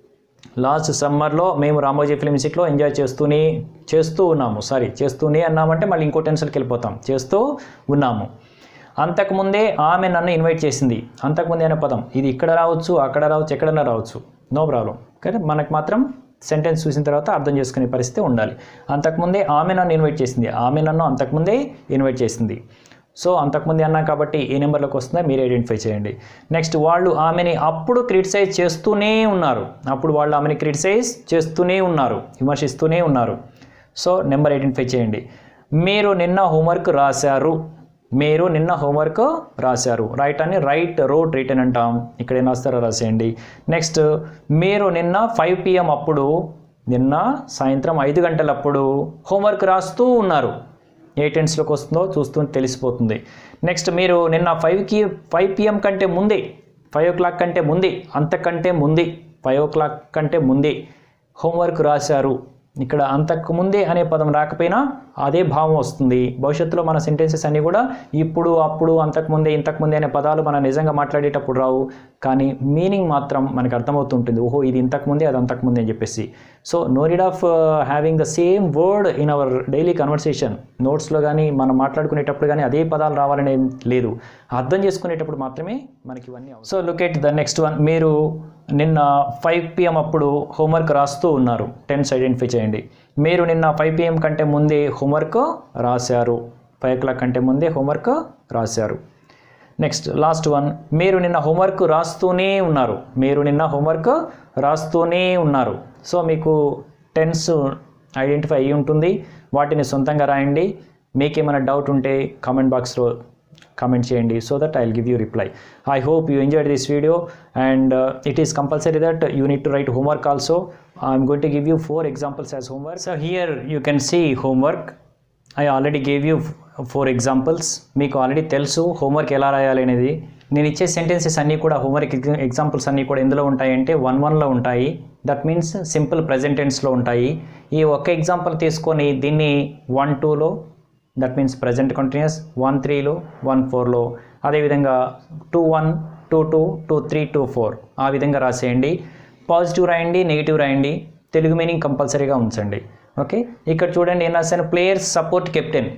లాస్ట్ సమ్మర్లో మేము రామోజీ ఫిలిం సిటీలో ఎంజాయ్ చేస్తూనే చేస్తూ ఉన్నాము సారీ చేస్తూనే అన్నామంటే మళ్ళీ ఇంకో టెన్షన్కి వెళ్ళిపోతాం చేస్తూ ఉన్నాము అంతకుముందే ఆమె నన్ను ఇన్వైట్ చేసింది అంతకుముందే అనే పదం ఇది ఇక్కడ రావచ్చు అక్కడ రావచ్చు ఎక్కడైనా రావచ్చు నో ప్రాబ్లం కానీ మనకు మాత్రం సెంటెన్స్ చూసిన తర్వాత అర్థం చేసుకునే పరిస్థితి ఉండాలి అంతకుముందే ఆమె నన్ను ఇన్వైట్ చేసింది ఆమె నన్ను అంతకుముందే ఇన్వైట్ చేసింది సో అంతకుముందే అన్నా కాబట్టి ఏ నెంబర్లోకి వస్తుందో మీరు ఐడెంటిఫై చేయండి నెక్స్ట్ వాళ్ళు ఆమెని అప్పుడు క్రిటిసైజ్ చేస్తూనే ఉన్నారు అప్పుడు వాళ్ళు ఆమెని క్రిటిసైజ్ చేస్తూనే ఉన్నారు విమర్శిస్తూనే ఉన్నారు సో నెంబర్ ఐడెంటిఫై చేయండి మీరు నిన్న హోంవర్క్ రాశారు మీరు నిన్న హోంవర్క్ రాశారు రైట్ అని రైట్ రోడ్ రిటర్న్ అంటాం ఇక్కడ ఏం రాస్తారో రాసేయండి నెక్స్ట్ మీరు నిన్న ఫైవ్ పిఎం అప్పుడు నిన్న సాయంత్రం ఐదు గంటలప్పుడు హోంవర్క్ రాస్తూ ఉన్నారు ఏ టెన్స్లోకి వస్తుందో చూస్తూ తెలిసిపోతుంది నెక్స్ట్ మీరు నిన్న ఫైవ్కి ఫైవ్ పిఎం కంటే ముందే ఫైవ్ ఓ క్లాక్ కంటే ముందే అంతకంటే ముందే ఫైవ్ ఓ క్లాక్ కంటే ముందే హోంవర్క్ రాశారు ఇక్కడ అంతకు ముందే అనే పదం రాకపోయినా అదే భావం వస్తుంది భవిష్యత్తులో మన సెంటెన్సెస్ అన్నీ కూడా ఇప్పుడు అప్పుడు అంతకుముందే ఇంతకుముందే అనే పదాలు మనం నిజంగా మాట్లాడేటప్పుడు రావు కానీ మీనింగ్ మాత్రం మనకు అర్థమవుతుంటుంది ఓహో ఇది ఇంతకుముందే అది అంతకుముందే అని చెప్పేసి so no need of having the same word in our daily conversation నోట్స్లో కానీ మనం మాట్లాడుకునేటప్పుడు కానీ అదే పదాలు రావాలని ఏం లేదు అర్థం చేసుకునేటప్పుడు మాత్రమే మనకి ఇవన్నీ so look at the next one మీరు నిన్న ఫైవ్ పిఎం అప్పుడు హోంవర్క్ రాస్తూ ఉన్నారు టెన్స్ ఐడెంటిఫై చేయండి మీరు నిన్న ఫైవ్ పిఎం కంటే ముందే హోంవర్క్ రాశారు ఫైవ్ ఓ క్లాక్ కంటే ముందే హోంవర్క్ రాశారు నెక్స్ట్ లాస్ట్ వన్ మీరు నిన్న హోంవర్క్ రాస్తూనే ఉన్నారు మీరు నిన్న హోంవర్క్ రాస్తూనే ఉన్నారు సో మీకు టెన్స్ ఐడెంటిఫై అయ్యి ఉంటుంది వాటిని సొంతంగా రాయండి మీకు ఏమైనా డౌట్ ఉంటే కామెంట్ బాక్స్లో కామెంట్ చేయండి so that I will give you reply I hope you enjoyed this video and it is compulsory that you need to write homework also I'm going to give you four examples as homework so here you can see homework I already gave you four examples మీకు already తెలుసు homework ఎలా రాయాలి అనేది నేను ఇచ్చే sentences అన్నీ కూడా homework examples అన్నీ కూడా ఎందులో ఉంటాయంటే వన్ వన్లో ఉంటాయి దట్ మీన్స్ సింపుల్ ప్రజెంట్ టెన్స్లో ఉంటాయి ఈ ఒక్క ఎగ్జాంపుల్ తీసుకొని దీన్ని వన్ టూలో that means present continuous one త్రీలో వన్ ఫోర్లో అదేవిధంగా two one two two two three two four ఆ విధంగా రాసేయండి పాజిటివ్ రాయండి నెగిటివ్ రాయండి తెలుగు మీనింగ్ కంపల్సరీగా ఉంచండి ఓకే ఇక్కడ చూడండి ఏం రాశాను ప్లేయర్స్ సపోర్ట్ కెప్టెన్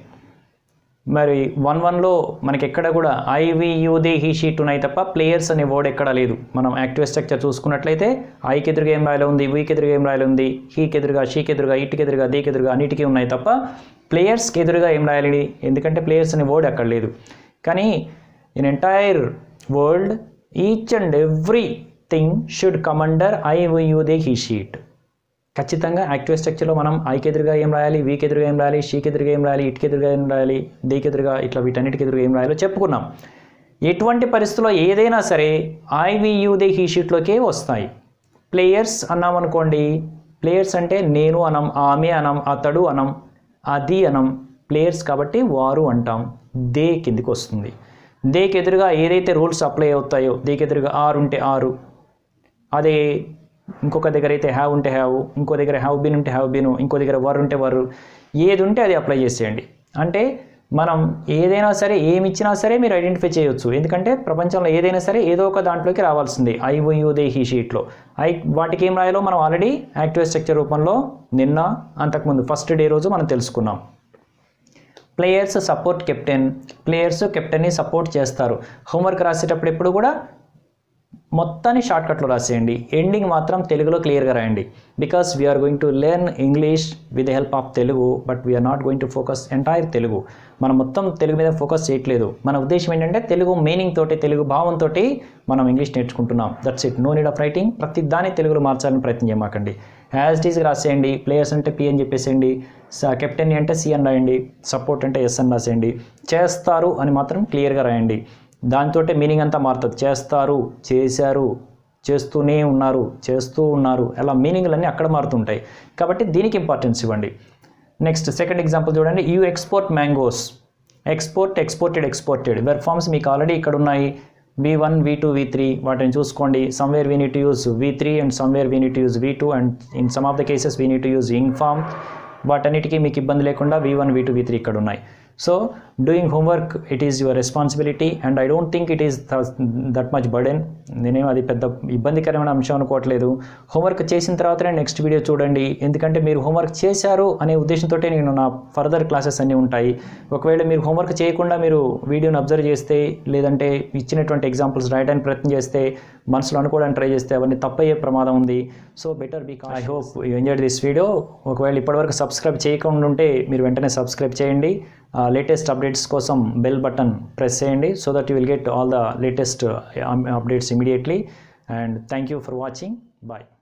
మరి వన్ వన్లో మనకి ఎక్కడ కూడా ఐవియుది హీ షీట్ ఉన్నాయి తప్ప ప్లేయర్స్ అనే వర్డ్ ఎక్కడ లేదు మనం యాక్టివ్ స్ట్రక్చర్ చూసుకున్నట్లయితే ఐకి ఎదురుగా ఏం రాయాలి ఉంది వీకి ఎదురుగా ఏం రాయాలి ఉంది హీకి ఎదురుగా షీకి ఎదురుగా ఇటుకి ఎదురుగా దీకి ఎదురుగా అన్నిటికీ ఉన్నాయి తప్ప ప్లేయర్స్కి ఎదురుగా ఏం రాయాలి ఎందుకంటే ప్లేయర్స్ అనే వర్డ్ అక్కడ లేదు కానీ in entire world each and every thing should come under I we you they he she it ఖచ్చితంగా యాక్టివ్ స్ట్రక్చర్లో మనం ఐకి ఎదురుగా ఏం రాయాలి వీకి ఎదురుగా ఏం రాయాలి షీకి ఎదురుగా ఏం రాయాలి ఇటుకి ఎదురుగా ఏం రాయాలి దీకి ఎదురుగా ఇట్లా వీటన్నిటికి ఎదురుగా ఏం రాయాలో చెప్పుకున్నాం ఎటువంటి పరిస్థితుల్లో ఏదైనా సరే ఐవియుదే హీ షీట్లోకే వస్తాయి ప్లేయర్స్ అన్నామనుకోండి ప్లేయర్స్ అంటే నేను అనం ఆమె అనం అతడు అనం అది అనం ప్లేయర్స్ కాబట్టి వారు అంటాం దే కిందికి వస్తుంది దేకి ఎదురుగా ఏదైతే రూల్స్ అప్లై అవుతాయో దేకి ఎదురుగా ఆరు ఉంటే ఆరు అదే ఇంకొక దగ్గర అయితే హ్యావ్ ఉంటే హ్యావ్ ఇంకో దగ్గర హ్యావ్ బీన్ ఉంటే హ్యావ్ బీను ఇంకో దగ్గర వర్ ఉంటే వర్ ఏది ఉంటే అది అప్లై చేసేయండి అంటే మనం ఏదైనా సరే ఏమి ఇచ్చినా సరే మీరు ఐడెంటిఫై చేయొచ్చు ఎందుకంటే ప్రపంచంలో ఏదైనా సరే ఏదో ఒక దాంట్లోకి రావాల్సిందే ఐ ఓయూ దే హీ షీట్లో ఐ వాటికి ఏం రాయాలో మనం ఆల్రెడీ యాక్టివ్ స్ట్రక్చర్ రూపంలో నిన్న అంతకుముందు ఫస్ట్ డే రోజు మనం తెలుసుకున్నాం ప్లేయర్స్ సపోర్ట్ కెప్టెన్ ప్లేయర్స్ కెప్టెన్ని సపోర్ట్ చేస్తారు హోంవర్క్ రాసేటప్పుడు ఎప్పుడు కూడా మొత్తాన్ని షార్ట్కట్లో రాసేయండి ఎండింగ్ మాత్రం తెలుగులో క్లియర్గా రాయండి because we're going to learn English with the help of Telugu but we're not going to focus entire Telugu మనం మొత్తం తెలుగు మీద ఫోకస్ చేయట్లేదు మన ఉద్దేశం ఏంటంటే తెలుగు మీనింగ్ తోటి తెలుగు భావంతో మనం ఇంగ్లీష్ నేర్చుకుంటున్నాం that's it no need of writing ప్రతి దాన్ని తెలుగులో మార్చాలని ప్రయత్నం చేయమాకండి యాజ్ ఇట్ ఈస్ రాసేయండి ప్లేయర్స్ అంటే పి అని చెప్పేసేయండి కెప్టెన్ అంటే సి అని రాయండి సపోర్ట్ అంటే ఎస్ అని రాసేయండి చేస్తారు అని మాత్రం క్లియర్గా రాయండి దాంతో మీనింగ్ అంతా మారుతుంది చేస్తారు చేశారు చేస్తూనే ఉన్నారు చేస్తూ ఉన్నారు అలా మీనింగ్లన్నీ అక్కడ మారుతుంటాయి కాబట్టి దీనికి ఇంపార్టెన్స్ ఇవ్వండి నెక్స్ట్ సెకండ్ ఎగ్జాంపుల్ చూడండి you export mangoes export exported exported verb forms మీకు ఆల్రెడీ ఇక్కడ ఉన్నాయి V one V two V three వాటిని చూసుకోండి somewhere we need use V three and somewhere we need use V two and in some of the cases we need use ing form వాటన్నిటికీ మీకు ఇబ్బంది లేకుండా V one V two V three ఇక్కడ ఉన్నాయి so doing homework it is your responsibility and I don't think it is that much burden నేనేం అది పెద్ద ఇబ్బందికరమైన అంశం అనుకోవట్లేదు హోంవర్క్ చేసిన తర్వాతనే నెక్స్ట్ వీడియో చూడండి ఎందుకంటే మీరు హోంవర్క్ చేశారు అనే ఉద్దేశంతో నేను నా ఫర్దర్ క్లాసెస్ అన్నీ ఉంటాయి ఒకవేళ మీరు హోంవర్క్ చేయకుండా మీరు వీడియోని అబ్జర్వ్ చేస్తే లేదంటే ఇచ్చినటువంటి ఎగ్జాంపుల్స్ రాయడానికి ప్రయత్నం చేస్తే మనసులో అనుకోవడానికి ట్రై చేస్తే అవన్నీ తప్పయ్యే ప్రమాదం ఉంది so better be I hope you enjoy this video ఒకవేళ ఇప్పటివరకు సబ్స్క్రైబ్ చేయకుండా ఉంటే మీరు వెంటనే సబ్స్క్రైబ్ చేయండి లేటెస్ట్ అప్డేట్స్ కోసం బెల్ బటన్ ప్రెస్ చేయండి so that you will get all the latest updates immediately and thank you for watching bye